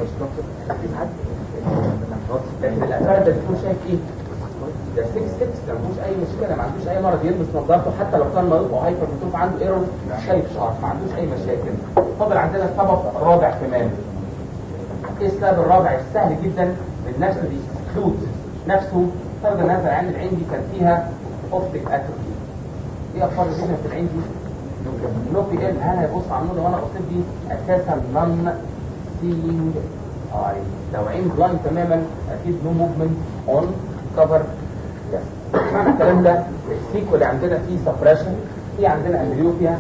لكن الاسباب ده بيكون شايف ايه؟ ده 6 ستيبس ما عندوش اي مشكله ما عندوش اي مرض يلبس نظارته حتى لو كان مريض او هايبر بتشوف عنده ايرور شايف شعر ما عندوش اي مشاكل فاضل عندنا السبب الرابع كمان ايه السبب الرابع السهل جدا من نفسه بيكلود نفسه فرض ان هذا العين العين دي كان فيها اوبتيك اتروفي ايه اخبار الفيجن في العين دي؟ لو في ال هل هيبص على النور وانا قصيت دي اساسا نون سينج اي لو عين بلايند تماما اكيد نو موفمنت اون كفر معنى الكلام ده السيكو اللي عندنا فيه سبريشن في عندنا امبليوبيا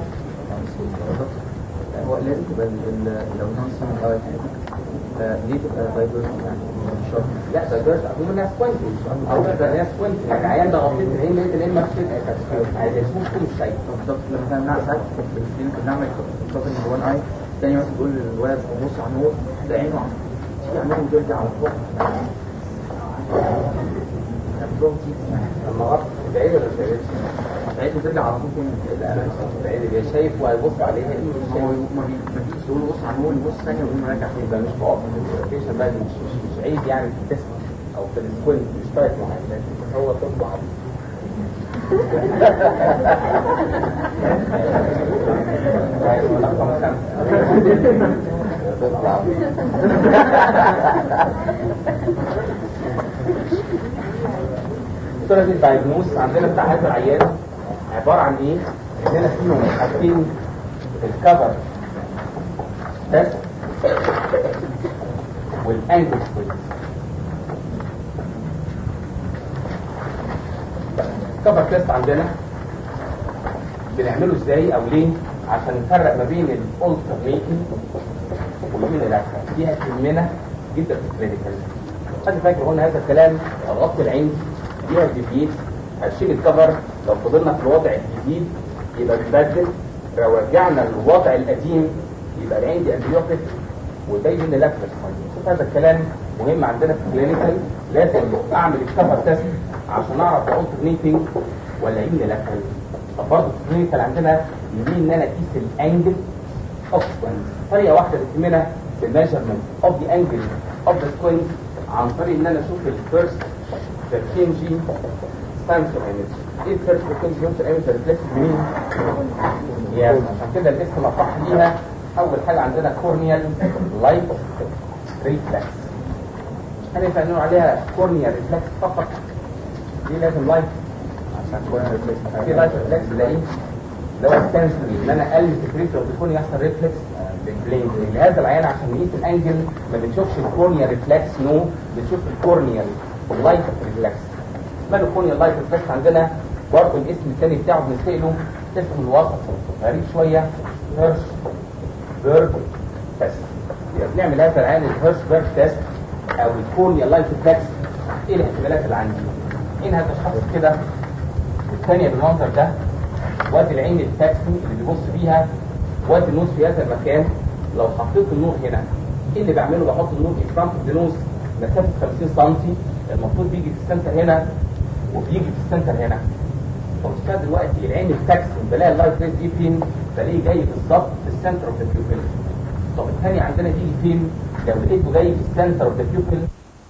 هو لازم تبقى ال- ال- لو نون سيمن اي دي تبقى دايفرس يعني مش شرط لا ده جرس اقوم الناس كويس او ده ناس كويس يعني عيان ده غطيت العين لقيت العين مكشوف عايز يشوف كل شيء بالظبط لما كان نعمل ساعات في الكلينيك بنعمل كوفن وان اي تاني مثلا بيقول للولد بص على النور ده عينه عم تيجي عمال يرجع على فوق الموضوع تيجي لما غطت بعيد ولا مش بعيد؟ عينه ترجع على طول تاني لا انا مش بعيد اللي شايف وهيبص عليها ايه مش هو شايف ما بي- ما بيجيش يقول بص على النور يبص ثانيه ويقوم راجع تاني يبقى مش بقف في الابلكيشن بقى مش مش مش عيب يعني في التست او في السكوينت مش طايق معين لكن هو طب عبيط صورة الدايجنوز عندنا بتاع هذا العيان عبارة عن ايه؟ عندنا فيهم حاجتين الكفر تست والانجل سكويز كفر تيست عندنا بنعمله ازاي او ليه عشان نفرق ما بين الالترنيتنج وبين الاكثر دي هتهمنا جدا في الكلينيكال حد فاكر قلنا هذا الكلام الغطي العين دي الجديد هتشيل الكفر لو فضلنا في الوضع الجديد يبقى بنبدل لو رجعنا للوضع القديم يبقى العين دي امبيوتيك وده يبين لك شوف هذا الكلام مهم عندنا في الكلينيكال لازم اعمل الكفر تيست عشان اعرف الالترنيتنج ولا يمين لاترال طب برضه في الكلينيكال عندنا يمين ان انا اقيس الانجل اوف سكوينت طريقه واحده بتهمنا في الميجرمنت اوف ذا انجل اوف ذا سكوينت عن طريق ان انا اشوف الفيرست تركينجي سانسور ايمج ايه الفيرست تركينجي سانسور ايمج ريفلكس منين؟ يا عشان كده الاسم اصح ليها اول حاجه عندنا كورنيال لايت ريفلكس هنبقى نقول عليها كورنيال ريفلكس فقط دي لازم لايت عشان كورنيال ريفلكس في لايت ريفلكس ده ايه؟ اللي هو السنسوري ان انا اقلل الفريكشن بيكون يحصل ريفلكس بالبلين لهذا العيان عشان نقيس الانجل ما بنشوفش الكورنيال ريفلكس نو بنشوف الكورنيال لايت ريفلكس ماله الكورنيال لايت ريفلكس عندنا برضه الاسم الثاني بتاعه بنسأله اسم الوسط غريب شويه هيرش بيرج تيست يبقى بنعمل هذا العين الهيرش بيرج تيست او الكورنيال لايت ريفلكس ايه الاحتمالات اللي عندي؟ ان هذا الشخص كده والثانيه بالمنظر ده وادي العين التاكسي اللي بيبص بيها وادي النوز في هذا المكان لو حطيت النور هنا ايه اللي بعمله بحط النور في فرونت اوف ذا نوز مسافه 50 سم المفروض بيجي في السنتر هنا وبيجي في السنتر هنا طب استاذ دلوقتي العين التاكسي بلاقي اللايت ريز دي فين بلاقيه جاي بالظبط في السنتر اوف ذا بيوبل طب الثاني عندنا بيجي فين لو لقيته جاي في السنتر اوف ذا بيوبل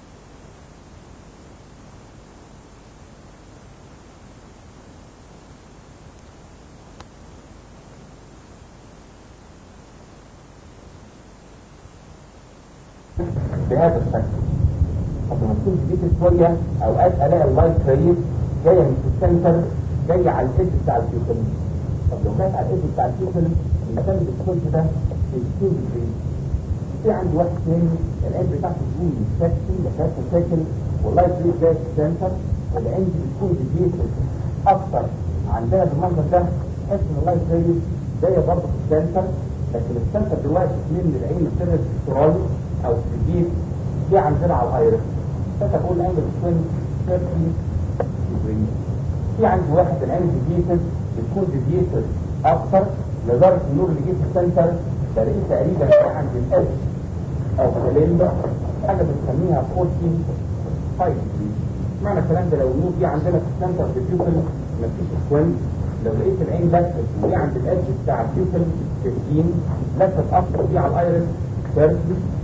بهذا الشكل طب لما تكون جيت شويه اوقات الاقي اللايت ريز جايه من السنتر جايه على الايدج بتاع البيوبل طب لو جت على الايدج بتاع البيوبل المكان اللي بتكون ده في 60 ديجري في عندي واحد تاني العين بتاعته تكون مستكشن ما فيهاش مشاكل واللايت ريز جايه في السنتر والعين دي بتكون ديفيتد اكتر عندنا بالمنظر ده تحس ان اللايت ريز جايه برضه في السنتر لكن السنتر دلوقتي من العين بترد استرالي او تجيب في عندنا على الايرس فتقول انجل سكوين 30 ديجري في عندي واحد العين ديفيتد بتكون ديفيتد اكتر لدرجه النور اللي جه في السنتر بلاقيه تقريبا في عند الادج او سلندر حاجه بنسميها 45 ديجري معنى الكلام ده لو النور جه عندنا في السنتر في البيوبل مفيش سكوين لو لقيت العين لفت وهي عند الادج بتاع البيوبل 15 لفت اكتر دي على الايرس 30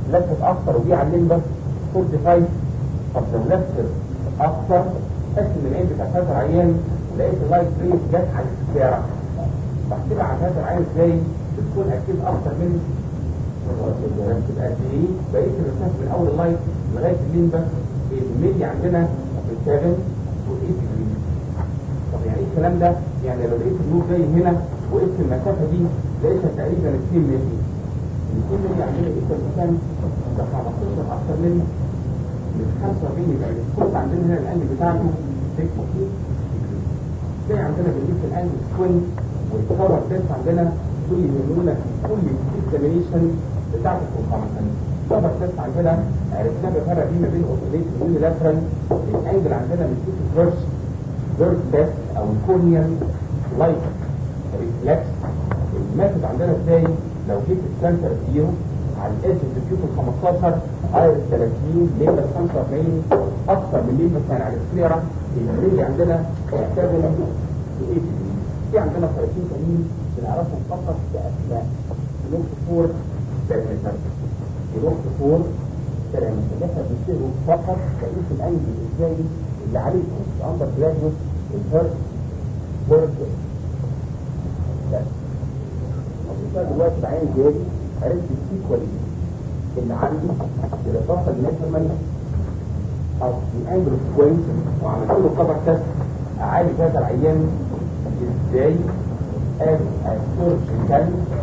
لفت اكتر وجي على الليمبس 45 طب لو لفت اكتر تحس ان العين بتاع هذا العيان لقيت اللايت ريز جت على السكارة بحسبها على هذا العين ازاي بتكون اكيد اكتر من بتبقى قد ايه بقيت الرسالة من اول اللايت لغاية الليمبس الميدي عندنا في 7 و 8 ديجري طب يعني ايه الكلام ده؟ يعني لو لقيت النور جاي هنا وقفت المسافة دي لقيتها تقريبا 2 متر 2 متر عندنا ايه المكان ده 15 اكتر من من 45 يبقى السكوت عندنا هنا الانجل بتاعته 6 زي عندنا بنجيب في الانجل سكوين والكفر تيست عندنا دول يهمونا في كل اكزامينيشن بتاعت الكونفرنس الكفر تيست عندنا عرفنا بفرق بيه ما بين اوتوليت واليونيلاترال الانجل عندنا بنشوف الفيرست فيرست تيست او الكورنيال لايت ريفلكس الماثود عندنا ازاي لو جيت السنتر زيرو على الايدج بتشوف ال 15 ايرس 30 ليمبس 45 اكثر من ليمبس يعني على السكليرا الرينج عندنا 7 8 في عندنا طريقين تانيين بنعرفهم فقط باسماء نقطة فور بارامتر نقطة فور بارامتر اللي احنا بنشتغل فقط بقيس الانجل ازاي اللي عليه اندر جراديوس الفيرست وورد بس طب دلوقتي بعين جاري عرفت السيكوال اللي عندي بالاضافه للميجرمنت او الانجل كويس وعملت له كفر تيست اعالج هذا العيان ازاي as a surgical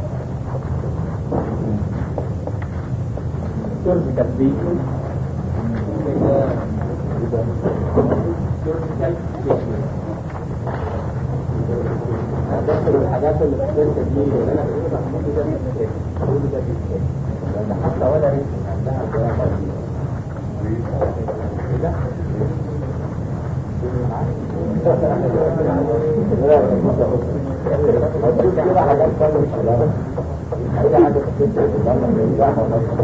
surgical patient surgical patient هدخل الحاجات اللي في الشركه دي اللي انا بقولها كل ده بيتكتب كل ده بيتكتب لان حتى ولا ريت عندها جواب كده كده حاجات كده مش حاجات اي حاجه بتكتب لما بيرجع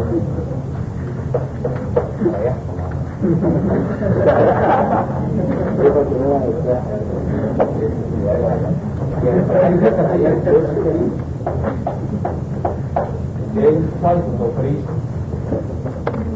Then type of operation.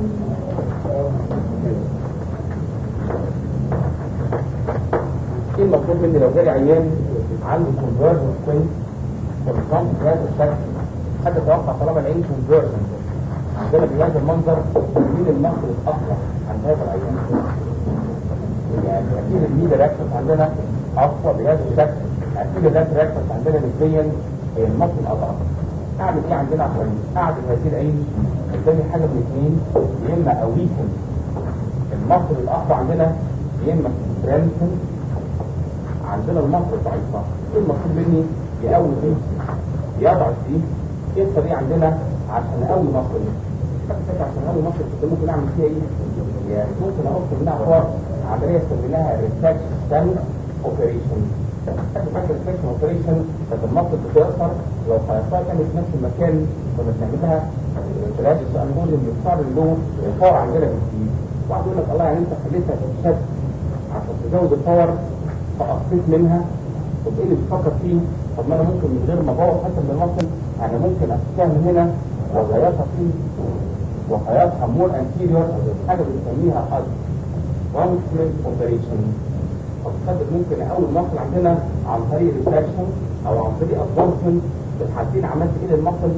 ايه المطلوب مني لو جالي عيان عنده conversion كويس والكم بهذا الشكل حد يتوقع طالما العين conversion عندنا بهذا المنظر مين المصل الاقوى عند هذا العيان يعني اكيد الميدا رياكشن عندنا اقوى بهذا الشكل اكيد الرات رياكشن عندنا نسبيا هي المصل الاضعف اعمل ايه عندنا عشان اعمل هذه العين قدامي حاجه من اثنين يا اما اويكن المصل الاقوى عندنا يا اما سترينثن عندنا المصل ضعيفه ايه المطلوب مني يقوي دي يضعف دي ايه الطريقه عندنا عشان اقوي مصل فكرة عشان اقوي مصل كنت ممكن اعمل فيها ايه يعني ممكن احط منها فرق عمليه سميناها ريفاكشن اوبريشن حتى فاكر ريفاكشن اوبريشن كانت المصل بتأثر لو خيطتها كانت في نفس المكان كنا بنعملها بلاش الانبوليوم بيختار له الباور عندنا بكتير واحد يقول لك الله يعني انت خليتها تتشد عشان تزود الباور فقصيت منها طب ايه اللي بتفكر فيه طب ما انا ممكن من غير ما ابوظ حتى من المصل انا ممكن اشتغل من هنا وغيرها فيه وخيارها مور انتيريور حاجه بنسميها ادفانسمنت اوبريشن فبتصدق ممكن اول مصل عندنا عن طريق ريفراكشن او عن طريق ادفانسمنت في الحالتين عملت ايه للمصل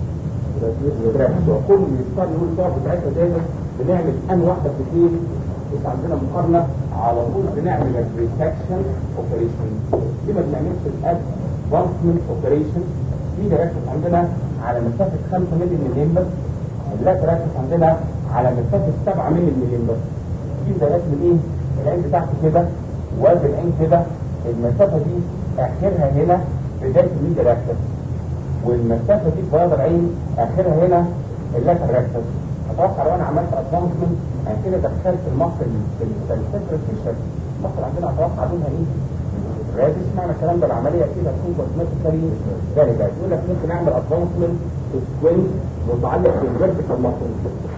وكل يختار يقول الصور بتاعتها دايما بنعمل ان واحده في اثنين بس عندنا مقارنه على طول بنعمل الريفراكشن اوبريشن دي ما بنعملش الادفانسمنت اوبريشن دي دراسه عندنا على مسافه 5 مللي من الليمبر لا تركز عندنا على مسافة 7 مللي من الليمبر دي دراسة من ايه؟ العين بتاعتي كده وزن العين كده المسافة دي اخرها هنا بداية الميديا راكتس والمسافة دي بياض العين اخرها هنا اللاتر راكتس اتوقع لو انا عملت ادفانسمنت يعني كده دخلت المصل السنترال فيشر المصل عندنا اتوقع لونها ايه؟ رادس معنى الكلام ده العملية كده تكون كوزمتيكالي فيري باد يقول لك ممكن اعمل ادفانسمنت في سكوين متعلق بالفيرتيكال ماسل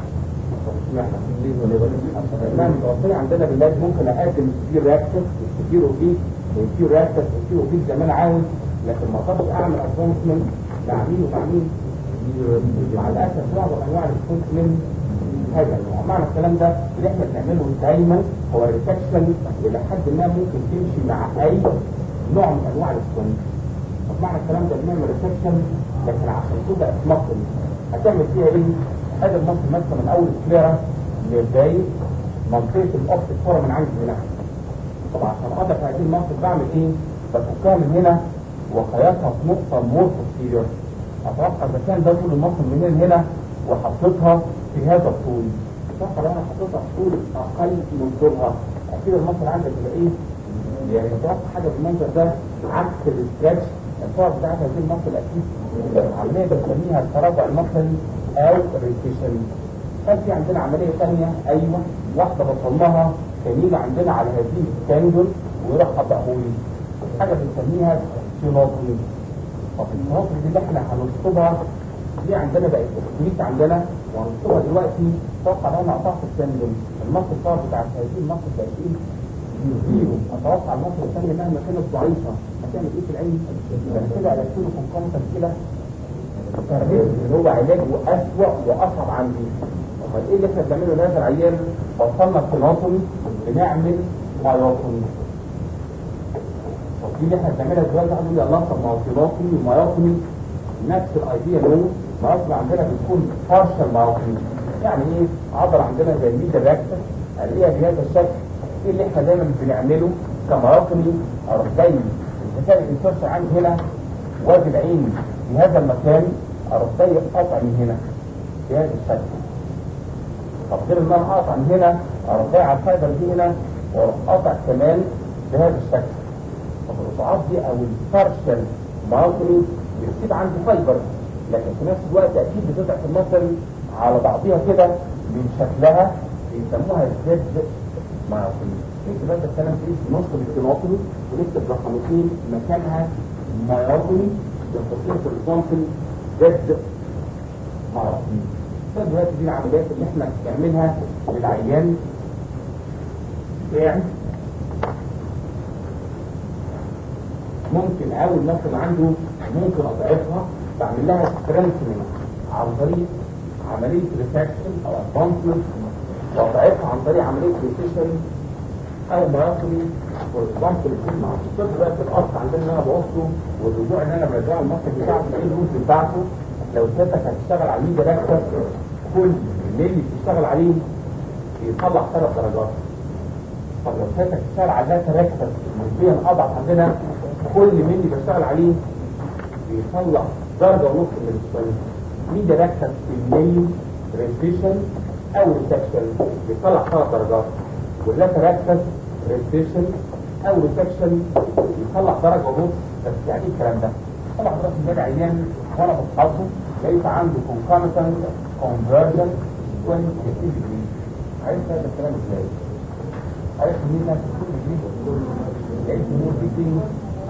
نعم الوصية عندنا بالله ممكن اقدم كتير راكتس كتير اوبيك كتير راكتس كتير اوبيك زي ما انا عاوز لكن ما اقدرش اعمل ادفانسمنت مع مين ومع مين مع الاسف معظم انواع السكون من هذا النوع معنى الكلام ده اللي احنا بنعمله دايما هو ريفكشن الى حد ما ممكن تمشي مع اي نوع من انواع السكون طب معنى الكلام ده بنعمل ريفكشن لكن عشان تبقى مصل هتعمل فيها ايه؟ ادي المصل ماسكه من اول الكليرا لغايه منطقه الاوبتيك فورا من عند هنا طبعا عشان اقدر في هذه المنطقه بعمل ايه؟ بفكها من هنا وخيطها في نقطه مور بوستيريور اتوقع اذا كان ده طول المصل من هنا هنا وحطيتها في هذا الطول اتوقع لو انا حطيتها في طول اقل من طولها اكيد المصل عندك تبقى ايه؟ يعني اتوقع حاجه بالمنظر ده عكس الستريتش الصور بتاعت هذه المصل اكيد عمليه بنسميها التراجع المصلي او ريتيشن هل في عندنا عمليه ثانيه ايوه واحده بصلناها كان يجي عندنا على هذه التانجل ويروح قطعهولي حاجه بنسميها سينوبري طب السينوبري دي اللي احنا هنشطبها دي عندنا بقت اوكسيليت عندنا وهنشطبها دلوقتي اتوقع لو انا قطعت التانجل المصل الصور بتاعت هذه المصل بقت ايه؟ زيرو اتوقع المصل الثانيه مهما كانت ضعيفه هتعمل ايه في العين؟ يبقى كده الكترون كونكومتنت كده اللي هو علاجه اسوأ واصعب عندي امال ايه اللي احنا بنعمله لهذا العيان وصلنا التناطمي بنعمل مايوتومي طب دي اللي احنا بنعملها دلوقتي هنقول يا الله طب ما هو تناطمي ومايوتومي نفس الايديا له مايوتومي عندنا بتكون بارشال مايوتومي يعني ايه عضله عندنا زي الميدا راكتر الاقيها بهذا الشكل ايه اللي احنا دايما بنعمله كمايوتومي اروح جاي الحكايه الانسرش عندي هنا وادي العين في هذا المكان اروح جاي قطع من هنا بهذا الشكل طب غير ان انا اقطع من هنا اروح جاي على الفايبر دي هنا واروح قاطع كمان بهذا الشكل طب القطاعات دي او البارشل ماوتري بتسيب عندي فايبر لكن في نفس الوقت اكيد بتضعف المصل على بعضها كده من شكلها بيسموها الزد ماوتري نكتب هذا الكلام في نص الكينوتري ونكتب رقم اثنين مكانها مايوتري بالتصوير في الزونتل زد ماوتري دلوقتي دي العمليات اللي احنا بنعملها للعيان بتاعي ممكن اول مثلا عنده ممكن اضعفها بعمل لها سترينثنينج عن طريق عمليه ريفاكشن او ادفانسمنت واضعفها عن طريق عمليه ريفيشن او مراكمي والضغط اللي يكون مع الطفل بقى في القص عندنا ان انا بقصه والرجوع ان انا برجعه المصل بتاعته ايه الروت بتاعته لو سيادتك هتشتغل على الميديا راكتر كل اللي بتشتغل عليه يطلع ثلاث درجات طب لو سيادتك تشتغل على ذات راكتر نسبيا اضعف عندنا كل ملي بشتغل عليه بيطلع درجة ونص من السؤال ميديا راكتر في الملي ريفيشن او ريسكشن بيطلع ثلاث درجات واللاتا راكتر ريفيشن او ريسكشن يطلع درجة ونص بس يعني ايه الكلام ده طلع حضرتك من بعد عيان وانا بتحضر لقيت عنده concomitant conversion 20 degree عايز هذا الكلام ازاي؟ عايز مين 60 degree لقيت نور بيتين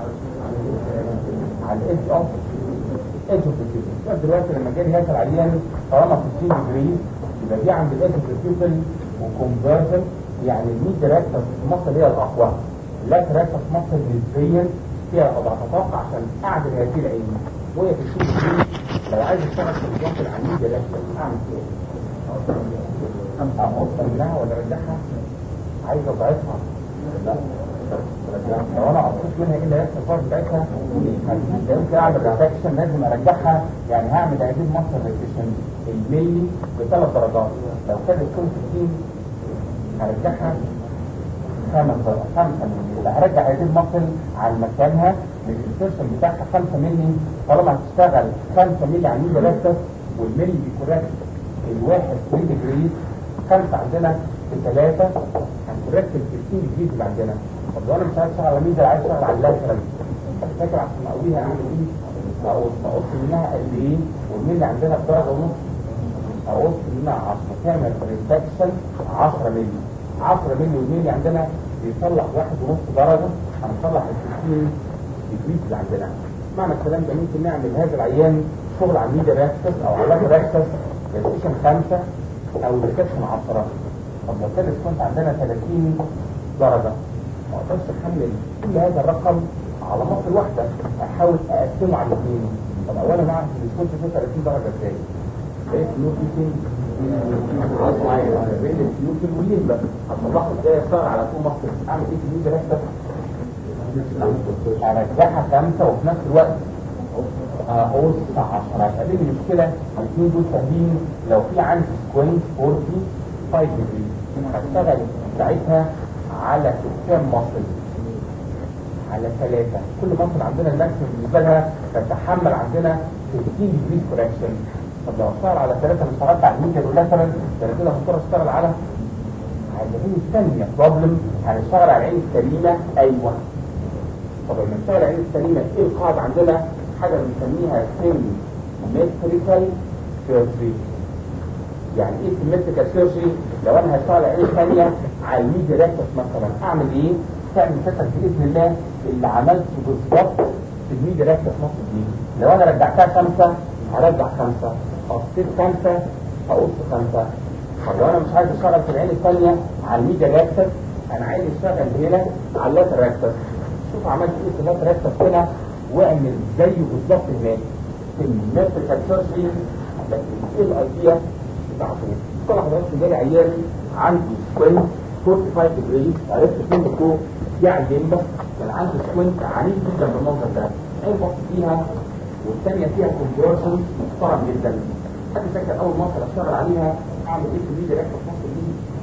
على الايدج اوف ايدج اوف الفيوتل دلوقتي لما جالي هذا العيان طالما 60 degree يبقى دي عند الايدج اوف الفيوتل وكونفرجن يعني الميد راكتر في مصر هي الاقوى اللات راكتر في مصر نسبيا فيها اضعف اتوقع عشان اعدل هذه العين وهي في الشيء دي لو عايز اشتغل في الجنب العنيد راكتر اعمل فيها ايه؟ اقص منها ولا ارجعها؟ عايز اضعفها لا لو انا قصيت منها ايه اللي هيحصل الفرق بتاعتها لو انت اعمل ريفاكشن لازم ارجعها يعني هعمل هذه المصر ريفاكشن الملي بثلاث درجات لو كانت تكون 60 هرجعها خمس درجات خمسة ملي يبقى هرجع هذه المصل على مكانها الانسرشن بتاعها 5 ملي طالما هتشتغل 5 ملي على الميل ريكتس والملي بيكوركت الواحد ملي جريد خمسة عندنا بثلاثة هنكوركت ال 15 جريد اللي عندنا طب لو انا مش عايز اشتغل على ميزة عايز اشتغل على اللاترال فاكر عشان اقويها اعمل ايه؟ اقص اقص منها قد ايه والملي عندنا بدرجة ونص اقص منها 10 تعمل ريفاكشن 10 ملي 10 ملي والملي عندنا بيصلح واحد ونص درجة هنصلح ال 15 ديجريز اللي عندنا معنى الكلام ده ممكن نعمل هذا العيان شغل على الميديا راكتس او على راكتس ريفيشن 5 او ريفيشن 10 طب لو كانت كنت عندنا 30 درجة ما اقدرش احمل كل هذا الرقم على مصر واحدة احاول اقسمه على الاثنين طب اولا نعرف ان الكون في 30 درجه ازاي؟ ايه النيوكليوتين بين النيوكليوتين والليمبا هتطلعه ازاي اشتغل على طول مصر اعمل ايه في الميزه ده ارجعها خمسه وفي نفس الوقت اقص 10 هتقابلني مشكله الاثنين دول سهلين لو في عندي سكوينت 45 ديجري هشتغل ساعتها على كام مصل على ثلاثة كل مصل عندنا الماكسيمم بالنسبة لها تتحمل عندنا 15 ديجري كوركشن طب لو اشتغل على ثلاثة مش هرد على الميديا مثلا ده انا كده هضطر اشتغل على على العين الثانية بروبلم هنشتغل على العين السليمة ايوه طب لما نشتغل على العين السليمة ايه القاعدة عندنا حاجة بنسميها سيمتريكال سيرجري يعني ايه سيمتريكال سيرجري لو انا هشتغل على العين الثانية على الميديا ريكتس مثلا اعمل ايه؟ تعمل فتك باذن الله اللي عملته بالظبط في الميديا ريكتس مصر دي لو انا رجعتها خمسة هرجع خمسة قصيت خمسة هقص خمسة طب لو انا مش عايز اشتغل في العين الثانية على الميديا ريكتس انا عايز اشتغل هنا على اللاتر ريكتس شوف عملت ايه في اللاتر ريكتس هنا واعمل زيه بالظبط هناك في الميتريكال سيرجري لكن ايه الايديا بتاعته كل حضرتك جالي عيال عندي سكوينت 45 ديجري عرفت فين بتكون يعني جنبه كان عندي سكوينت عنيف جدا بالمنظر ده اي بص فيها والثانيه فيها كونفرجن محترم جدا حد فاكر اول مصر اشتغل عليها اعمل ايه في الفيديو ريكتس مصر دي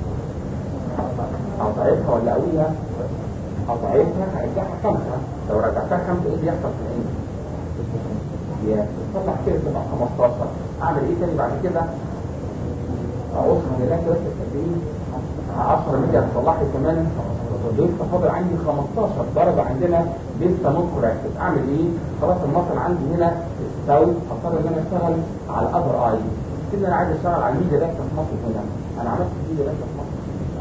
اقطعتها ولا اقويها قطعتها هرجعها خمسة لو رجعتها خمسة ايه اللي يحصل في العين؟ يا تصلح كده تبقى 15 اعمل ايه تاني بعد كده؟ اقص من هناك بس التدريب 10 ميجا هتصلح لي كمان لسه فاضل عندي 15 درجة عندنا لسه نوت كوركتد اعمل ايه؟ خلاص المصل عندي هنا استوى اضطر ان انا اشتغل على الابر اي كده انا عايز اشتغل على الميجا ده في مصر هنا انا عملت الميجا ده في مصر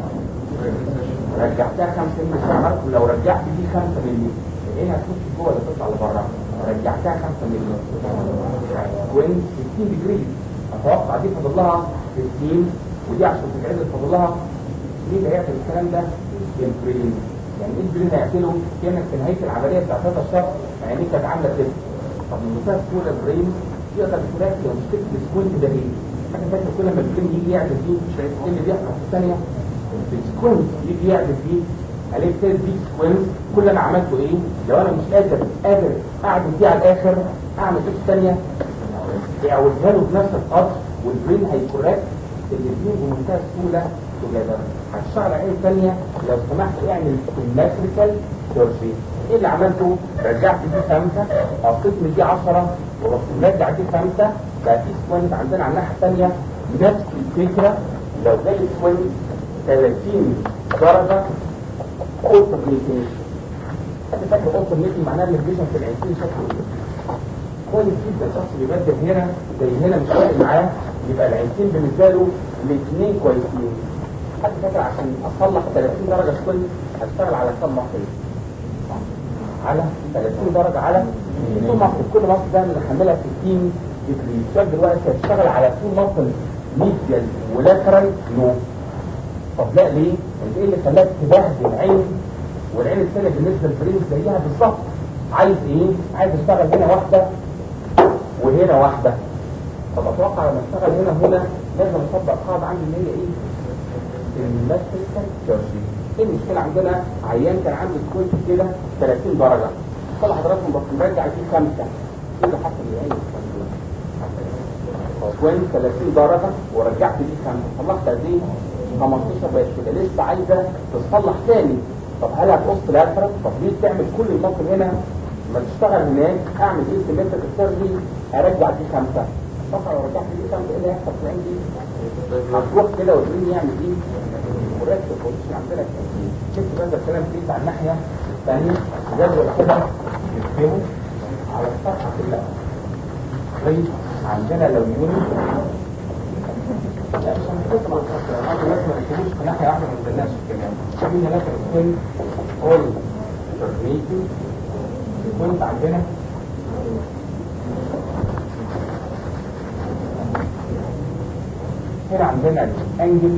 رجعتها 5 مللي عملت لو رجعت دي 5 مللي ايه هتخش جوه ولا تطلع لبره رجعتها 5 مللي وين 60 ديجري اتوقع دي فاضل لها 60 ودي عشان تتعدل فاضل لها مين اللي هيعمل الكلام ده؟ البرين يعني ايه البرين هيعمله؟ كانك في نهايه العمليه بتاعت هذا الشخص يعني كانت عامله كده طب من مسافه طول البرين يقدر يتراك لو مش تكتب السكوينت ده ايه؟ حاجه فاكر كل ما البرين يجي يعدل فيه ايه اللي بيحصل في الثانيه؟ السكوينت يجي يعدل فيه عليه ثالث دي سكوينت كل اللي انا عملته ايه لو انا مش قادر قادر اعدل فيه على الاخر اعمل ايه الثانيه اعوزها له بنفس القدر والبرين هيكوركت الاثنين بمنتهى السهوله توجذر هتشتغل على عين ثانيه لو سمحت اعمل سيمتريكال سيرجري ايه اللي عملته رجعت دي خمسه قصيت من دي 10 ورحت مرجع دي خمسه بقى في سكوينت عندنا على الناحيه الثانيه نفس الفكره لو جاي سكوينت 30 درجة اوتوميتنج حد فاكر اوتوميتنج معناها الفيجن في العينين شكله ايه؟ كويس جدا الشخص بيبدل هنا زي هنا مش فارق معاه يبقى العينتين بالنسبة له الاثنين كويسين حد فاكر عشان اصلح 30 درجة كويس هشتغل على كم مصري على 30 درجة على طول مصر كل مصر ده بنحملها 60 ديجري الشاب دلوقتي هتشتغل على طول مصر ميديال ولاترال نو طب لا ليه؟ انت ايه اللي خلاك تبهدل عين والعين الثانيه بالنسبه للبرين زيها بالظبط عايز ايه؟ عايز اشتغل هنا واحده وهنا واحده طب اتوقع لما اشتغل هنا وهنا لازم اطبق قاعده عندي اللي هي ايه؟ الماستريكال سيرجري ايه المشكله عندنا عيان كان عنده سكوينت كده 30 درجه طلع حضراتكم بس مرجع فيه خمسه ايه اللي حصل للعين سكوينت 30 درجه ورجعت دي خمسه طلعت قد ايه؟ 15 بقت كده لسه عايزه تصلح تاني طب هل هتقص الاسفل طب ليه تعمل كل الموقف هنا ما تشتغل هناك اعمل ايه سيمتريك السيرجي ارجع دي خمسه طبعا لو رجعت دي خمسه ايه اللي هيحصل في العين دي هتروح كده وتقول يعمل ايه مركز البوزيشن عندنا شفت هذا الكلام فيه على الناحيه الثانيه جدول كده نكتبه على الصفحه كلها طيب عندنا لو يونت لا مش هنحط مع الخطر هذا لازم ما نكتبوش في ناحيه واحده ما نزلناش الكلام خلينا ناخد الكل اول ترميتي كنت عندنا هنا عندنا الانجل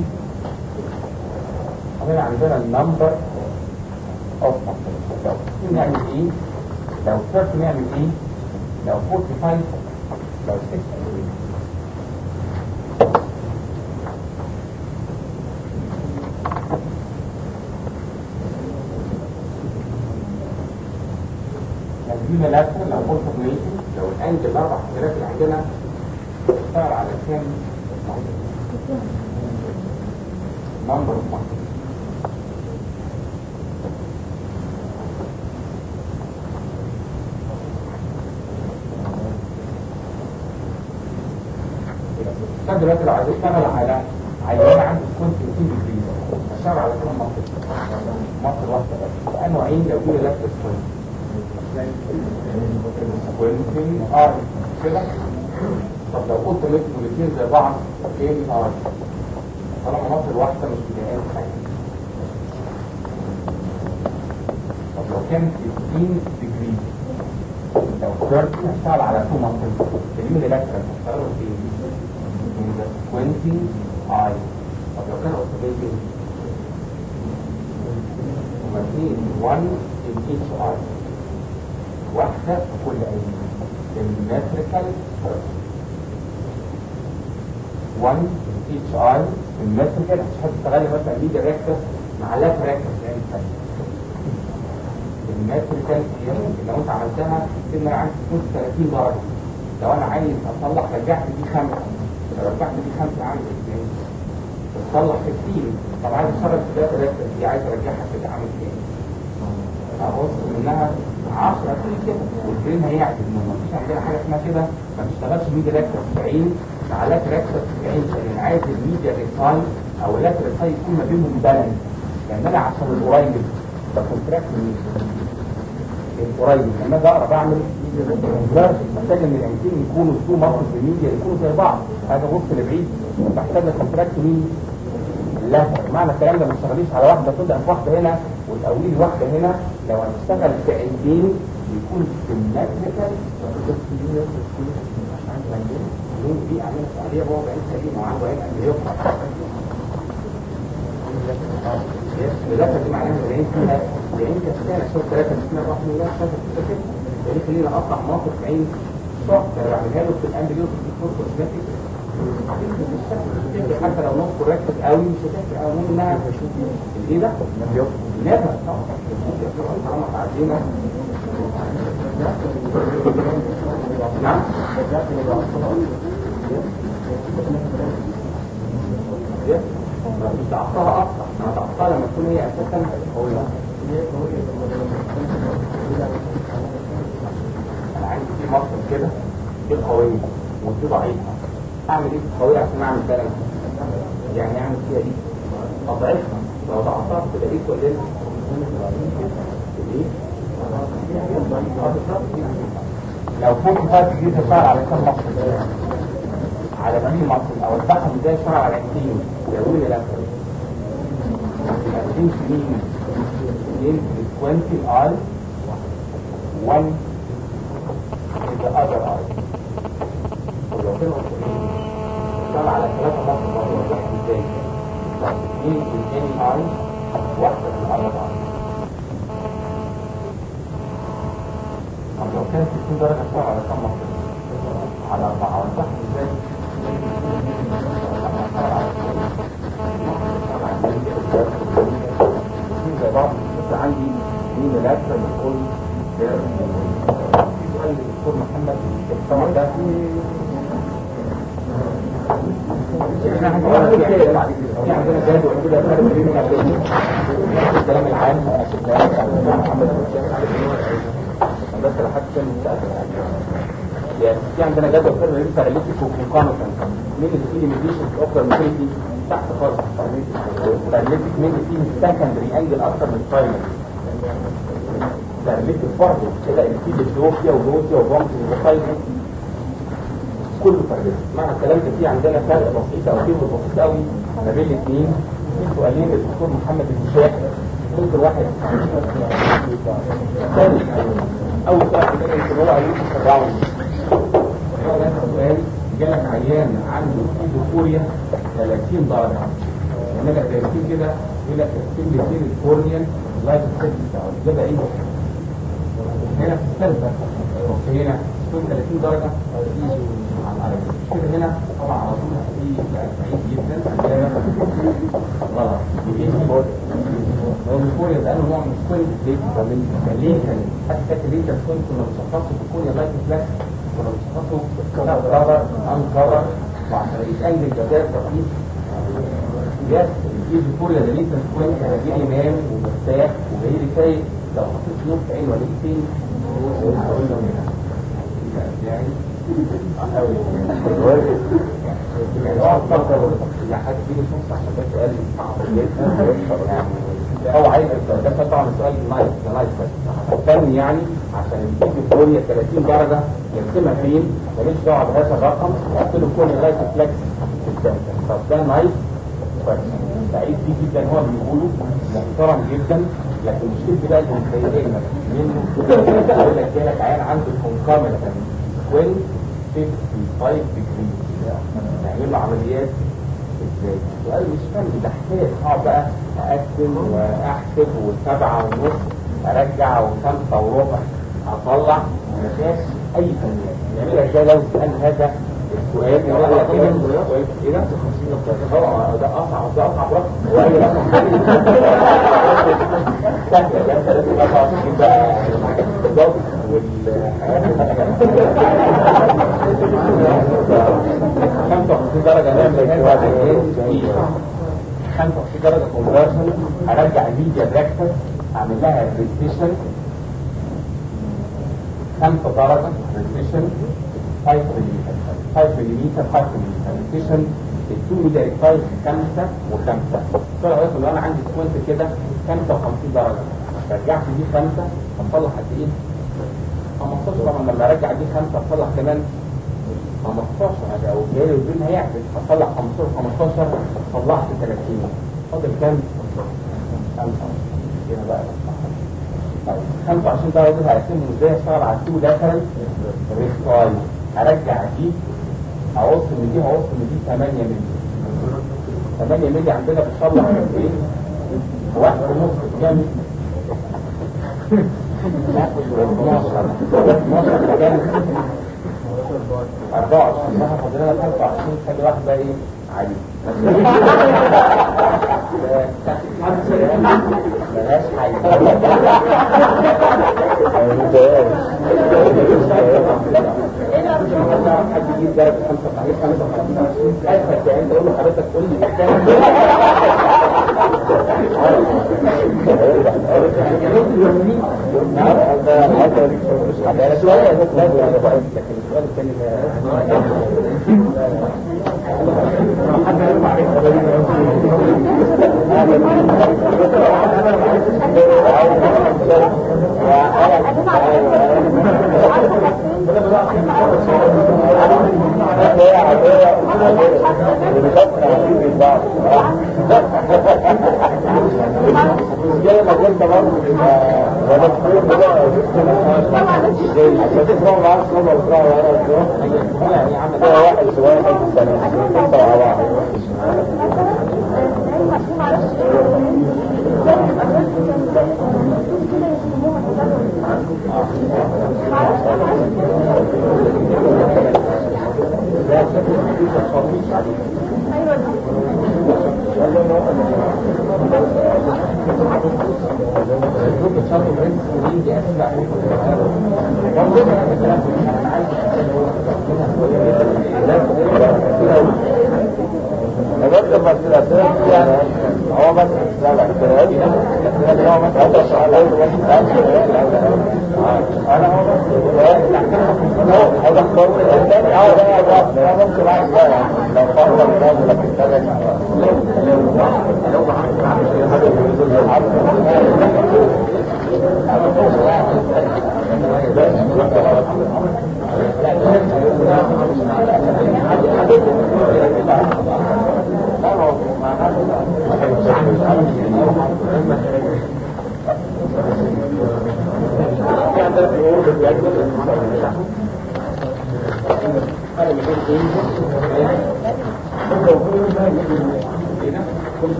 هنا عندنا النمبر اوف نعمل ايه لو سيرش نعمل ايه لو 45 لو 6 الجيمة لاتر لو قلت ميتي لو الانجل الاربع حجرات اللي عندنا اشتغل على كام نمبر اوف ماركت طب دلوقتي لو عايز اشتغل على عيان عنده كنت في ديجري اشتغل على كام مصر مصر واحده بس يبقى نوعين لو جينا لفت الكوينت كوينتين ار كده طب لو قلت مثل الاثنين زي بعض ايه ار طالما مصر واحده مش بتنقل حاجه طب لو كانت 15 ديجري لو 30 اشتغل على تو مصر اليمين الاكتر اشتغلوا فين in the squinting eye طب لو كان اوتوميتنج هما اثنين one in each eye واحدة في كل عين symmetrical first one in each eye symmetrical مش هتشتغلي مثلا ليجا ريكتس مع لاب ريكتس يعني ثانية symmetrical هي ممكن لو انت عملتها ان انا عندي 30 درجة لو انا عايز اصلح رجعت دي خمسة لو رجعت دي خمسة عامل ازاي تصلح 15 طب عايز اشتغل في ذات ريكتس دي عايز ارجعها كده عامل ازاي ابص منها 10 كل كده والبرين هيعدل ما فيش عندنا حاجه اسمها كده ما بتشتغلش ميديا لاكتر في عين مع لاكتر اكتر في عين عشان عايز الميديا ريساي او لاكتر ريساي يكون ما بينهم بالانس لان انا عشان القريب بكونتراكت من القريب لما اجي اقرا بعمل كونفرجن محتاج ان العينتين يكونوا تو مصر في الميديا يكونوا زي بعض هذا بص لبعيد بحتاج كونتراكت مين لا معنى الكلام ده ما تشتغليش على واحده تبدا في واحده هنا وتقولي لي واحده هنا لو هنشتغل في عينين يكون سيمتريكال لون دي عامله عليها هو بعين سليم وعنده عين قد يقرا ثلاثة دي معناها العين فيها العين كسلانة شوف ثلاثة بسم الله الرحمن الرحيم شوف كده يعني خلينا اقطع موقف عين صح بعملها له في الامبليوت في الفور كوزماتيك حتى لو نص ركز قوي مش هتفرق قوي المهم انها الايه ده؟ نفس طالما تعدينا نعم مش تعطاها اكتر انا تعطاها لما تكون هي اساسا قويه انا عندي في مصر كده دي قويه ودي ضعيفه اعمل ايه قوية عشان اعمل بالانس يعني اعمل فيها دي اضعفها لو ضعفتها تبقى دي كلنا لو فوق فات جديد اشتغل على كم مصر على كم مصر او الضخم ازاي اشتغل على عينتين يقول لي لا عشرين سنين in the 20 eye one in the other eye ولو كانوا اشتغل على ثلاثة مصر برضه واحد ازاي اثنين في الاني اي واحدة في الارض اي طب لو كانت 60 درجة اشتغل على كم مصر على أربعة والبحث ازاي زي بعض بس عندي مين الأكثر من كل في سؤال للدكتور محمد طبعا ده في عندنا جدول كده فرق بين الكلام العام محمد بس لحد كان مستقبل يعني في عندنا جدول فرق بين باراليتيك وكونكونوتنت مين اللي فيه ليميتيشن اكتر من كده تحت خالص باراليتيك مين اللي فيه سكندري انجل اكتر من برايمري باراليتيك برضه كده اللي فيه ديستروفيا ودوسيا وبونكس وفايبر كله فرق معنى الكلام ده في عندنا فرق بسيط او كلمه بسيط قوي ما بين الاثنين في سؤالين للدكتور محمد الشاح ممكن واحد ثاني اول سؤال كده يمكن هو قالوا في الراوند هو ده سؤال جالك عيان عنده ايدوفوريا 30 درجه لما جت 30 كده يقول لك اكتب لي فين الكورنيال لايف ستيل بتاعه ده بقى ايه هنا في السلفه هنا دول 30 درجة يقيسوا على الأرض كده هنا طبعا على طول في بعيد جدا عندنا غلط يقيسوا هو الكوريا يبقى له نوع من الكوريا ليه كان حتى فاكر ليه كان كنت كنا بنشخصه في الكوريا لايت فلاش كنا بنشخصه كفر ان كفر وعشان رئيس انجل جزائر تقييس جاس الجيز الكوريا ده ليه كان كويس انا جاي نام ومرتاح وجاي لي فايق لو حطيت نور في عين ولا فين هقول له هنا يعني قوي يعني اقعد فتره يعني حاجه تيجي نص عشان ده سؤال صعب هو عايز ده طبعا سؤال نايس نايس بس فني يعني عشان الفيديو كوريا 30 درجه يرسمها فين ماليش دعوه بهذا الرقم قلت له كوريا لايت فليكس في السنتر طب ده نايس سعيد فيه جدا هو بيقوله محترم جدا لكن مشكلتي بقى اللي مضايقني منه يقول لك جالك عيان عنده كونكامنت 20 55 ديجري نعمل له عمليات ازاي؟ سؤال مش فني ده حكايه اقعد بقى اقسم واحسب وسبعه ونص ارجع وخمسه وربع اطلع ما فيهاش اي فنيات نعملها ازاي لو سال هذا السؤال يقول لك ايه ده؟ اه ده اصعب ده اصعب رقم واي رقم سهل ده انت لازم اصعب بقى بالظبط والحياه 55 درجه نعمل هذا 55 درجه كونفرجن هرجع الميديا براكتس اعمل لها ريستيشن 5 درجه ريستيشن 5 ملم 5 ملم 5 ملم ريستيشن التو ميديا اكسايز 5 و5 طلع لكم لو انا عندي سكوينت كده 55 درجه رجعت دي 5 هتصلح قد ايه؟ 15 طبعا لما ارجع دي 5 هتصلح كمان 15 هذا او جاي الدين هيعكس هطلع 15 15 طلعت 30 فاضل كام؟ 5 هنا بقى طيب 25 درجه دول هقسمهم ازاي اشتغل على التو داخل ريستايل ارجع دي هوصل من دي هوصل من دي 8 مللي 8 مللي عندنا بتصلح قد ايه؟ واحد ونص كام؟ 12 12 كام؟ 24 بقى فاضل لنا 25 خلي واحد بقى ايه علي ملهاش حاجه حد يجيب درجه 55 55 اسهل يعني انت تقول له حضرتك قول لي شويه لكن السؤال الثاني جاي مجال تمام وانا كتير بقى عشان تسمعوا معاه الصلاة والصلاة يعني عمل واحد سواء واحد سنة خمسة مع بعض نقدم مسألة يعني هو بس مسألة اعتراض يعني هو مسألة سؤال انا هو بس هذا اختار الثاني اه ده ده ممكن عايز لو فرض الناس لكن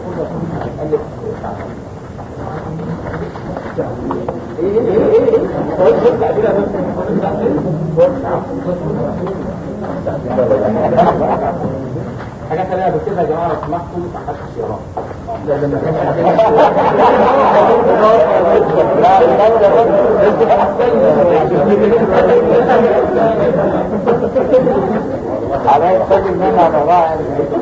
ايه ايه ايه حاجات ثانيه بكتبها يا جماعه لو سمحتوا ما حدش يقراها على يحتاج منها مراعي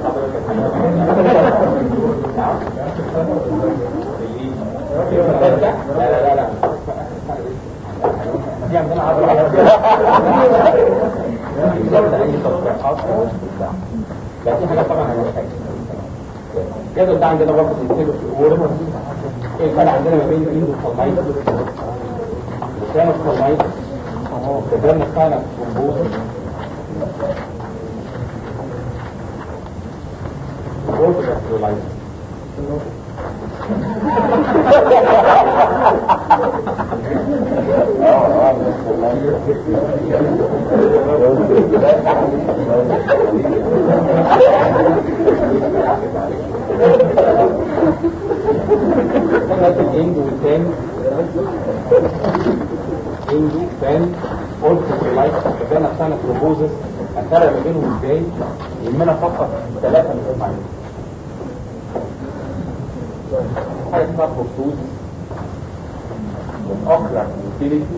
لا لا لا لا دي عندنا عضلة لا في حاجات طبعا هنحتاج الجدول ده عندنا برضه بنكتبه في الأول ايه الفرق عندنا ما بين الايد والصلمايت وكان الصلمايت كان الصانع كومبوزر وقلت الاسترولايت كانت الاندو والتاني اندو تاني قلت الاسترولايت كان الصانع كومبوزر الفرق ما بينهم ازاي يهمنا فقط ثلاثة من المعلومات حاجة اسمها بروتوز والأخرى يوتيليتي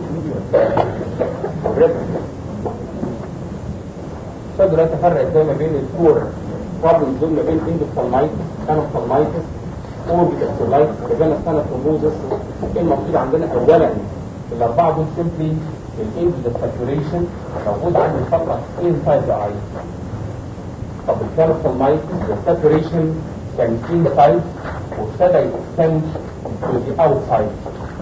تقدر تفرق ازاي ما بين الفور بروبلمز دول ما بين اندوسالمايتس كانوسالمايتس اوربيتالسولايتس كمان السنة ترومبوزس ايه المقصود عندنا اولا الاربعة دول سيمبلي الاندو ساتوريشن موجود عند الفقرة inside the eye طب الكانوسالمايتس الساتوريشن كان inside وابتدى يكستند to the outside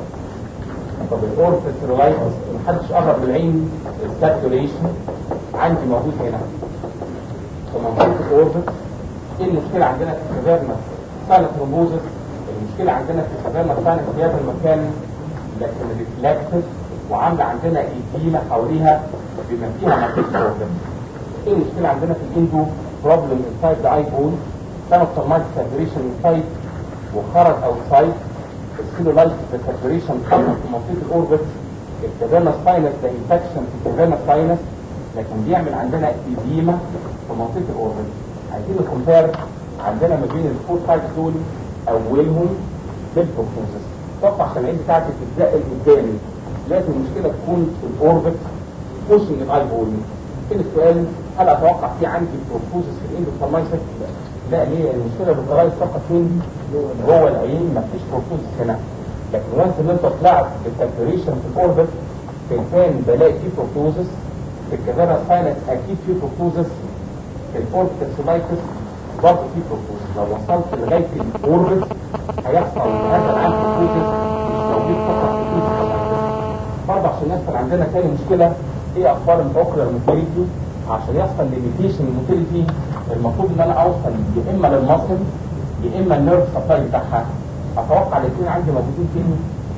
طب الاوربيتالسولايتس محدش قرب من العين الساتوريشن عندي موجود هنا في منطقة الاوربت ايه المشكلة عندنا في الكافيرنا سانة ترومبوزس المشكلة عندنا في الكافيرنا سانة في هذا المكان لكن ريفلكتد وعاملة عندنا ايدينا حواليها بما فيها منطقة الاوربت ايه المشكلة عندنا في الاندو بروبلم انسايد ذا اي بول سانة سرمايت ساتوريشن انسايد وخرج اوتسايد السيلولايت ساتوريشن خرج في منطقة الاوربت الكافيرنا ساينس ده انفكشن في الكافيرنا ساينس لكن بيعمل عندنا ايديما في منطقة الاوربت عايزين الكومبير عندنا ما بين الفور سايد دول اولهم بالبروكنوزس طبعا عشان العين بتاعتي تتزقل قدامي لازم المشكله تكون في الاوربت بوشنج الاي بول كده السؤال هل اتوقع في عندي بروكنوزس في الاندوسالمايسس لا ليه المشكله بالقرايه فقط فين جوه العين مفيش بروكنوزس هنا لكن وانس ان انت طلعت بالساتوريشن في الاوربت كان بلاقي في بروكنوزس في الكافيرا ساينس اكيد في بروكنوزس في الفورتكسولايتس برضه في بروكوزس لو وصلت لغايه الاوربت هيحصل هذا العام بروكوزس مش موجود فقط في الفورتكسولايتس برضه عشان يحصل عندنا تاني مشكله ايه اخبار الاوكلر موتيليتي عشان يحصل ليميتيشن الموتيليتي المفروض ان انا اوصل يا اما للمصل يا اما النيرف سبلاي بتاعها اتوقع الاثنين عندي موجودين فين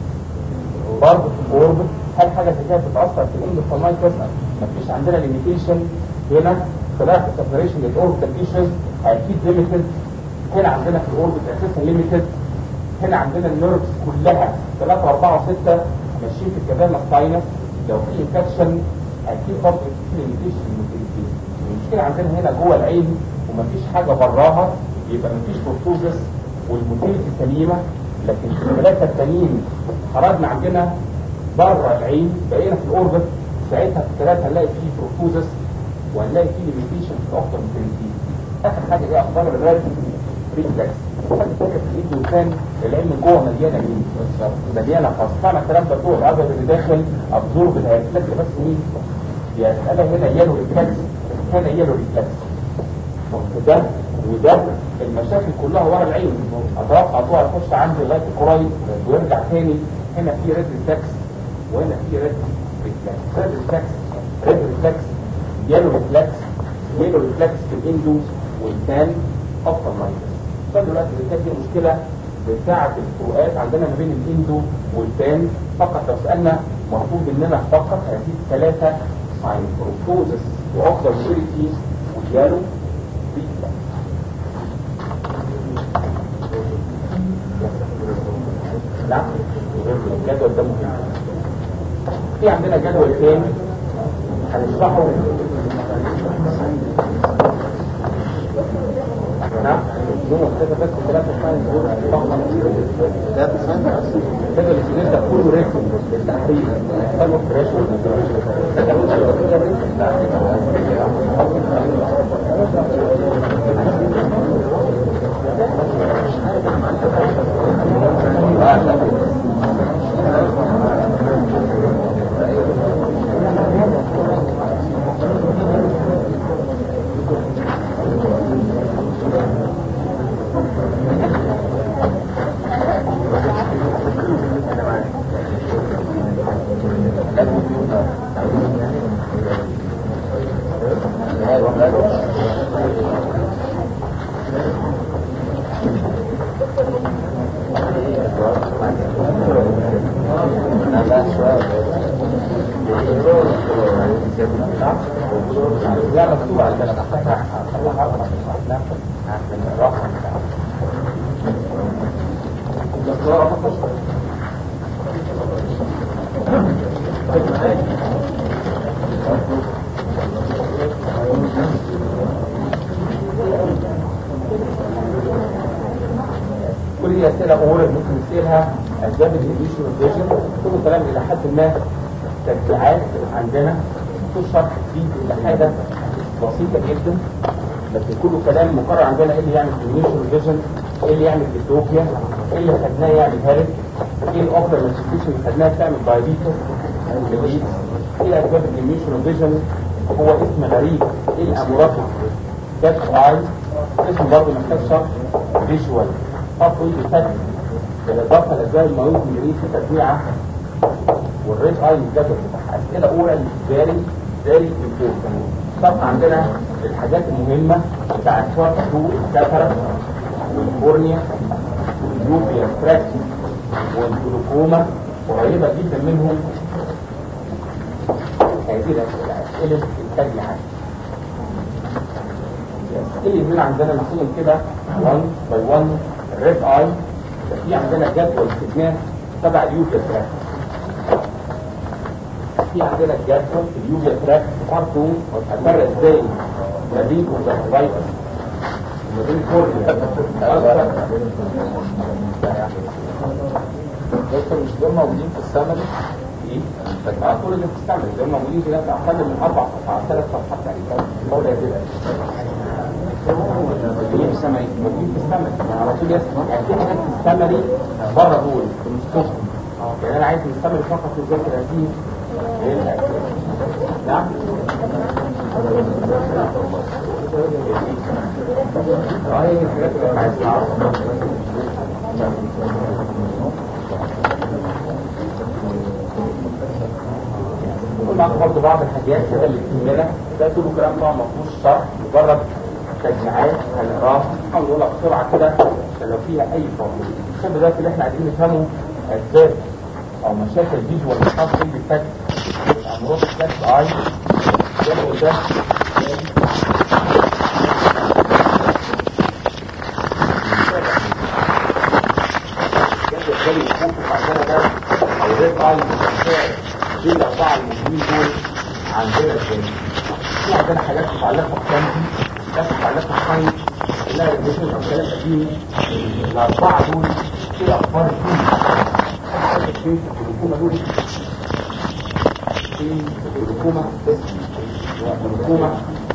برضه في الاوربت هل حاجه زي كده بتاثر في الاندوسالمايتس مفيش عندنا ليميتيشن هنا طلعت السبريشن للاوربت تيشوز اكيد ليميتد هنا عندنا في الاوربت اساسا ليميتد هنا عندنا النيرفز كلها 3 و4 و6 ماشيين في الكافيرنا ساينس لو في انفكشن اكيد برضه في ليميتيشن المشكله عندنا هنا جوه العين ومفيش حاجه براها يبقى مفيش بروتوزس والموتيليتي سليمه لكن في الثلاثه التانيين خرجنا عندنا بره العين بقينا في الاوربت ساعتها في الثلاثه هنلاقي فيه بروتوزس وهنلاقي فيه ليميتيشن في الاوكتر موتيليتي اخر حاجه ايه اخبار الراد ريفلكس حد فاكر في الايد والكان العين من جوه مليانه مين؟ مليانه خاص طبعا الكلام ده طول الابيض اللي داخل ابزورب الهيرفلكس بس مين؟ يا مساله هنا يالو ريفلكس هنا يالو ريفلكس ده وده المشاكل كلها ورا العين اتوقع طبعا يخش عندي لغايه القريب ويرجع تاني هنا في ريد ريفلكس وهنا في ريد ريفلكس ريد ريفلكس ريد ريفلكس يالو ريفلكس يالو ريفلكس في الاندو والتان افضل ماينس فدلوقتي اللي كانت دي مشكله بتاعه الفروقات عندنا ما بين الاندو والتان فقط لو سالنا مطلوب مننا فقط هذه ثلاثه ساين بروتوزس وافضل سيريتي ويالو ريفلكس لا الجدول ده مهم في عندنا جدول تاني هنشرحه نعم نوع كده بس ثلاثة ساينس دول فقط ثلاثة سنة كده السجل ده كله ريتم بالتحرير فالو بريشر لا مكتوب على البلد أحسنها أطلعها أطلعها من الراحة كل دي أسئلة أورال ممكن نسألها أسباب الإيديشن والفيجن كل كلام إلى حد ما تشجيعات عندنا في شرح جديد إلى حاجة بسيطة جدا لكن كله كلام مقرر عندنا إيه اللي يعمل إيديشن والفيجن إيه اللي يعمل ديستوبيا إيه اللي خدناه يعمل هارك إيه الأوبرا مانيفستيشن اللي خدناها تعمل دايبيتس لويد إيه أسباب الإيديشن والفيجن هو اسم غريب إيه الأموراتيك كات آي اسم برضه محتاج شرح فيجوال أطوي بفتح بالإضافة لأسباب المريض من في تجميعة والريت اي الجدول بتاعها اسئله اولى فيري فيري امبورتنت طبعا عندنا الحاجات المهمه بتاعت شوط طول الكاترا والكورنيا واليوبيا فراكشن والجلوكوما قريبه جدا منهم هذه الاسئله اسئله التجميعات الاسئله اللي عندنا مقسوم كده 1 باي 1 الريد اي في عندنا جدول استثناء تبع اليوبيا فراكشن في عندنا الجدول في اليوجيا تراك برضه هنفرق ازاي ما بين كونجكتيفايتس وما بين كورنيا دكتور مش دول موجودين في السمري ايه؟ اه كل اللي بتستعمل دول موجودين في نفس اقل من اربع صفحات ثلاث صفحات تقريبا هو ده كده موجودين في السمري موجودين في السمري يعني على طول يسمع يعني في حاجات في السمري بره دول في المستشفى يعني انا عايز من السمري فقط تذاكر هذه نعم هاي الحاجات اللي انا عايز اعرفها نقول معاكم برضه بعض الحاجات كده اللي بتهمنا ده كله كلام طبعا ما فيهوش شرح مجرد تجميعات هنقراها نحاول نقولها بسرعه كده عشان لو فيها اي بروبلم الشاب ده اللي احنا عايزين نفهمه اسباب او مشاكل فيجوال خاص بالفك امراض كاس اي الجدول ده الجدول ده يكون عندنا ده او ريد اي دي الاربعه المهمين دول عندنا ازاي في عندنا حاجات متعلقه بكامبي حاجات متعلقه بساينس لا الديشن او كلام قديم الاربعه دول ايه اخبار فين الحكومه دول فين الحكومه الحكومه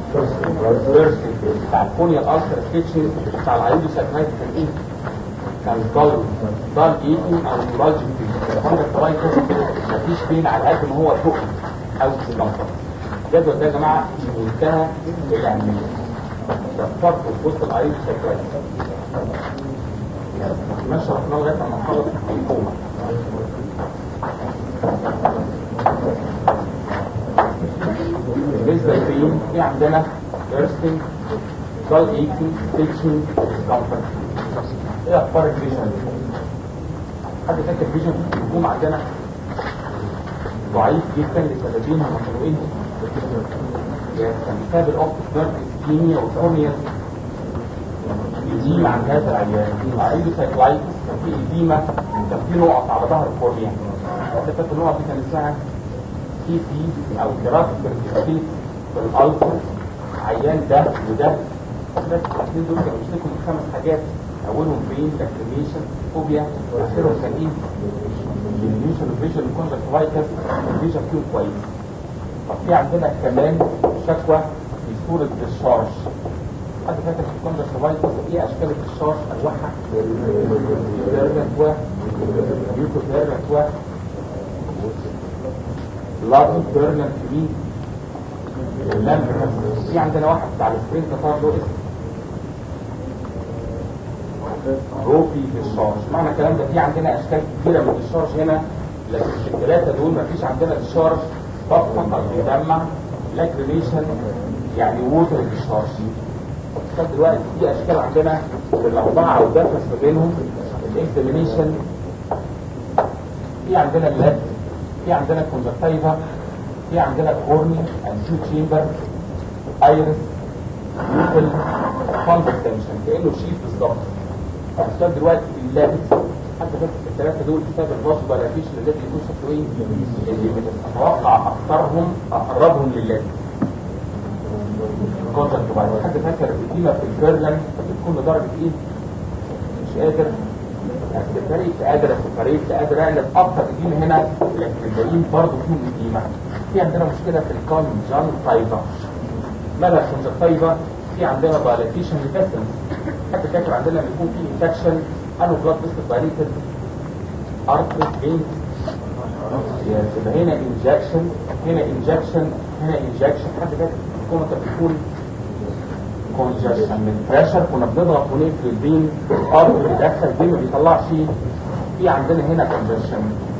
بتاع الكونيا الالتر ستيتشن بتاع العيود ساكنايت كان ايه؟ كان ضل ضل ايتي او مراجع في الكونيا كويس مفيش فين على قد ما هو فوق او سلمطه الجدول ده يا جماعه في منتهى الاهميه ده فرق في وسط العيود ساكنايت ما شرحناه لغايه ما نخلص الحكومه بالنسبة للفيلم في عندنا بيرستنج سال ايكي ستيتشن ديسكمفورت ايه اخبار الفيجن حد فاكر فيجن في الهجوم عندنا ضعيف جدا لسببين هم كانوا ايه؟ كان بسبب الاوبتيك نيرف اسكيميا والكورنيا إديمة عن هذا العيان عنده سايكلايتس كان في إديمة كان في نقط على ظهر الكورنيا حد فاكر النقط دي كان اسمها تي سي او كراسة برتيسيت في الألسر عيان ده وده بس الاثنين دول كانوا بيشتكوا من خمس حاجات اولهم برين لاكريميشن فوبيا واخرهم كان ايه؟ ديمينيشن فيجن كونجكتيفايتس الفيجن فيه كويس طب في عندنا كمان شكوى في صورة الشارج حد فاكر في الكونجكتيفايتس ايه اشكال الشارج انواعها؟ ديرمت و يوتوبيرمت و لارج بيرمنت مين؟ اللامب في عندنا واحد بتاع السبرينت صار له اسم روبي في الشارج معنى الكلام ده في عندنا اشكال كتيره من الشارج هنا لكن في الثلاثه دول مفيش عندنا الشارج فقط بيجمع لاكريميشن يعني ووتر في الشارج طب دلوقتي في اشكال عندنا في الاربعه او دافس ما بينهم الاكزامينيشن في عندنا اللاب في عندنا الكونجكتيفا في عندنا كورنيا انتو تشامبر ايرس يوفل كونستنشن كانه شيف بالظبط السؤال دلوقتي اللابس حتى فاكر الثلاثه دول بسبب الباص ولا فيش الذي يكون شكله ايه اللي اتوقع اكثرهم اقربهم للذي كونتاكت بعد حد فاكر القيمه في الكيرلن بتكون درجه ايه مش قادر السفريت قادر السفريت قادر اعلم اكتر قيمه هنا لكن الباقيين برضه فيهم قيمه في عندنا مشكله في الكونجنتايفا ماذا الكونجنتايفا في عندنا دايليتيشن ريفيسنس حد فاكر عندنا لما يكون في انفكشن انو بلاد فيسل دايليتد ارتريت فين يبقى هنا انجكشن هنا انجكشن هنا انجكشن حد فاكر الحكومه كانت بتكون كونجكشن من بريشر كنا بنضغط ونقفل البين ارض بيدخل البين ما بيطلعش في عندنا هنا كونجكشن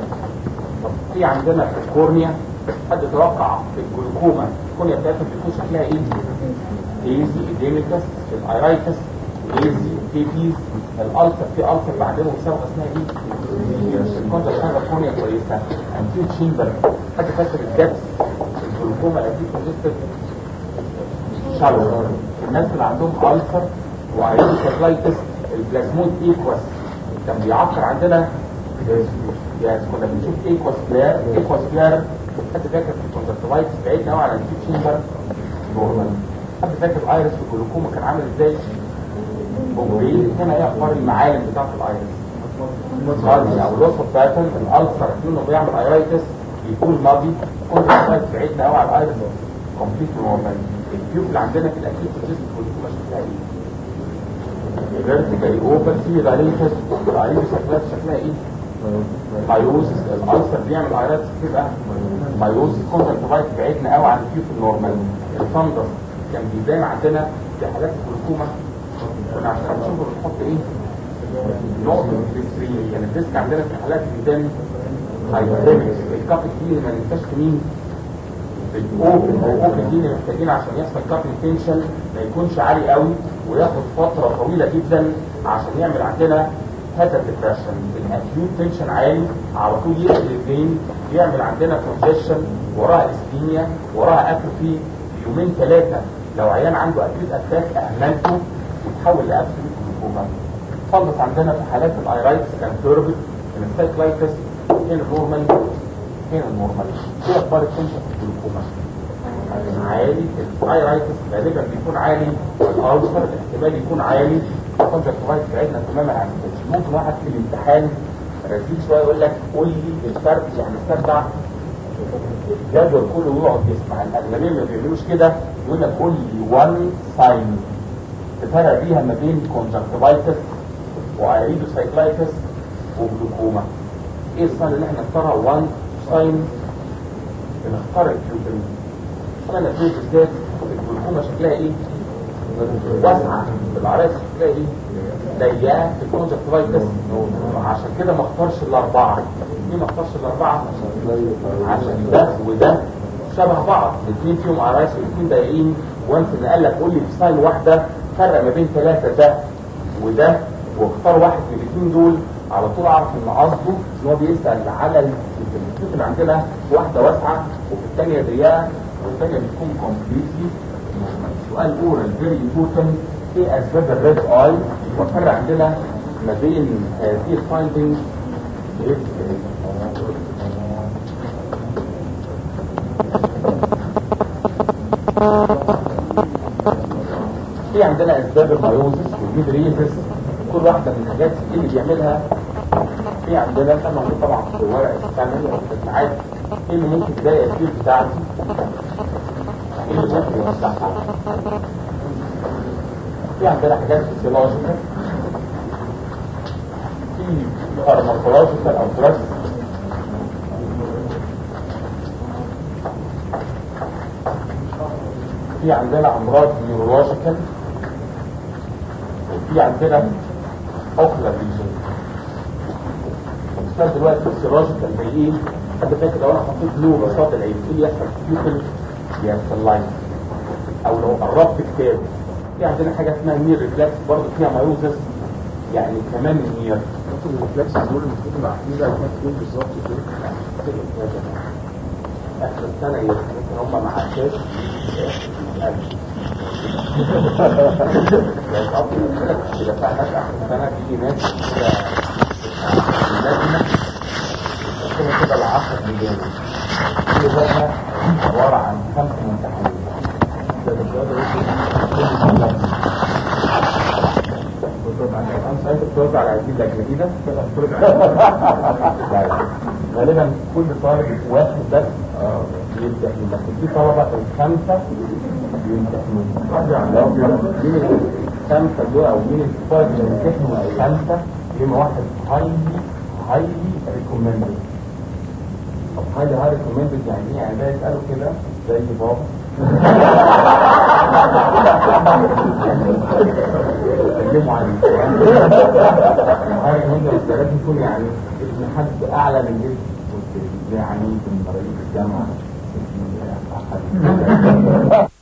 في عندنا في الكورنيا حد توقع في الجلوكوما الكورنيا بتاعتها بتكون شكلها ايه؟ ايزي ايديميكس الايرايتس ايزي كيبيز الالتر في التر بعدين مسابقه اسمها ايه؟ الكونجا حاجه الكورنيا كويسه انتيو تشامبر حد فاكر الجبس الجلوكوما الانتيو كونجستيف شالو الناس اللي عندهم التر وايروسيكلايتس البلازمود ايكوس كان بيعكر عندنا يعني كنا بنشوف ايكوس بلار ايكوس بلار حد فاكر في الكونجكتيفايتس بعيد قوي على الانتيو تشامبر نورمال حد فاكر الايرس في الجلوكوما كان عامل ازاي بومبي هنا ايه اخبار المعالم بتاعت الايرس ماضي او الوصفه بتاعتها الالسر انه بيعمل ايرايتس بيكون ماضي كل شويه بعيدنا قوي على الايرس كومبليت نورمال الكيوب اللي عندنا في الاكيد في الجسم الجلوكوما شكلها ايه؟ فيرتيكال اوبرتي راليتس راليتس شكلها شكلها ايه؟ مايوزس الالسر بيعمل ايرايتس بتبقى مايوزس كونتاكتيفايت بعيدنا قوي عن الكيوب النورمال الفندس كان بيبان عندنا في حالات الجلوكوما كنا عشان نشوفه بنحط ايه نقطة الفلسفين يعني الديسك عندنا في حالات بيبان هايبريمكس الكاب كتير ما ننساش مين الاوبن هو الاوبن دي اللي محتاجين عشان يحصل كاب تنشن ما يكونش عالي قوي وياخد فترة طويلة جدا عشان يعمل عندنا هذا الديبرشن الاكيوت تنشن عالي على طول يقفل الفين يعمل عندنا كونجيشن وراها اسكيميا وراها اتروفي يومين ثلاثة لو عيان عنده اكيوت اتاك اهملته يتحول لابسولوت جلوكوما خلص عندنا في حالات الايرايتس كان توربت السايكلايتس هنا نورمال هنا نورمال ايه اخبار التنشن في الجلوكوما عالي الايرايتس غالبا بيكون عالي الالسر الاحتمال يكون عالي الكونجكتيفايت بعيدنا تماما عن التنشن ممكن واحد في الامتحان رزيل شويه يقول لك قول لي الفرق يعني استرجع الجدول كله يقعد يسمع الاغلبيه اللي ما بيعملوش كده يقول لك قول لي 1 ساين تفرق بيها ما بين كونجكتيفايتس وايريدوسايكلايتس وجلوكوما ايه الساين اللي احنا نختارها 1 ساين بنختار الكيوبرين انا نتيجه بالذات الجلوكوما شكلها ايه واسعه العرايس شكلها ايه ضيقه في الكونجكتيفايتس عشان كده ما اختارش الاربعه ليه ما اختارش الاربعه عشان ده وده شبه بعض الاثنين فيهم عرايس والاثنين ضايقين وانت اللي قال لك قول لي في ساين واحده فرق ما بين ثلاثه ده وده واختار واحد من الاثنين دول على طول اعرف ان قصده ان هو بيسال على الكيوت اللي عندنا واحده واسعه وفي الثانيه ضيقه والثانيه بتكون كومبليتلي سؤال اورال فيري امبورتنت ايه اسباب الريد اي وفرق عندنا ما بين هذه الفايندنج في عندنا اسباب المايوزس والميدريزس كل واحده من الحاجات دي اللي بيعملها في عندنا كان موجود طبعا في ورق الثمن او في الساعات ايه اللي ممكن تلاقي الاسباب بتاعتي ايه اللي ممكن يوسعها في عندنا حاجات فيسيولوجيكال في فارماكولوجيكال او دراجز في عندنا امراض نيورولوجيكال وفي عندنا اوكلر ريجن بس دلوقتي فيسيولوجيكال زي ايه حد فاكر لو انا حطيت له بساط العين ايه اللي يحصل بيوتل يحصل لاين او لو قربت كتاب في عندنا حاجه اسمها نير ريفلكس برضه فيها مايوزس يعني كمان نير الريفلكس دول المفروض تبقى عاملين زي ما تكون بالظبط كده اخر السنه يمكن هم ما عاشاش إذا فعلا آخر السنة في ناس كده لجنة كده كده العشر مليون كل لجنة عبارة عن خمس امتحانات أنت أنت بتوزع على هذه اللجنة كده غالبا كل طالب واحد بس يمتحن لكن في طلبة الخمسة يمتحنون مين الخمسة دول أو مين الطالب اللي يمتحنوا الخمسة يبقى واحد highly highly recommended طب highly highly recommended يعني ايه؟ يعني ده يسألوا كده زي بابا يتكلموا عن هاي مهمة بس لازم يكون يعني ابن حد أعلى من جسم زي عميد من رئيس الجامعة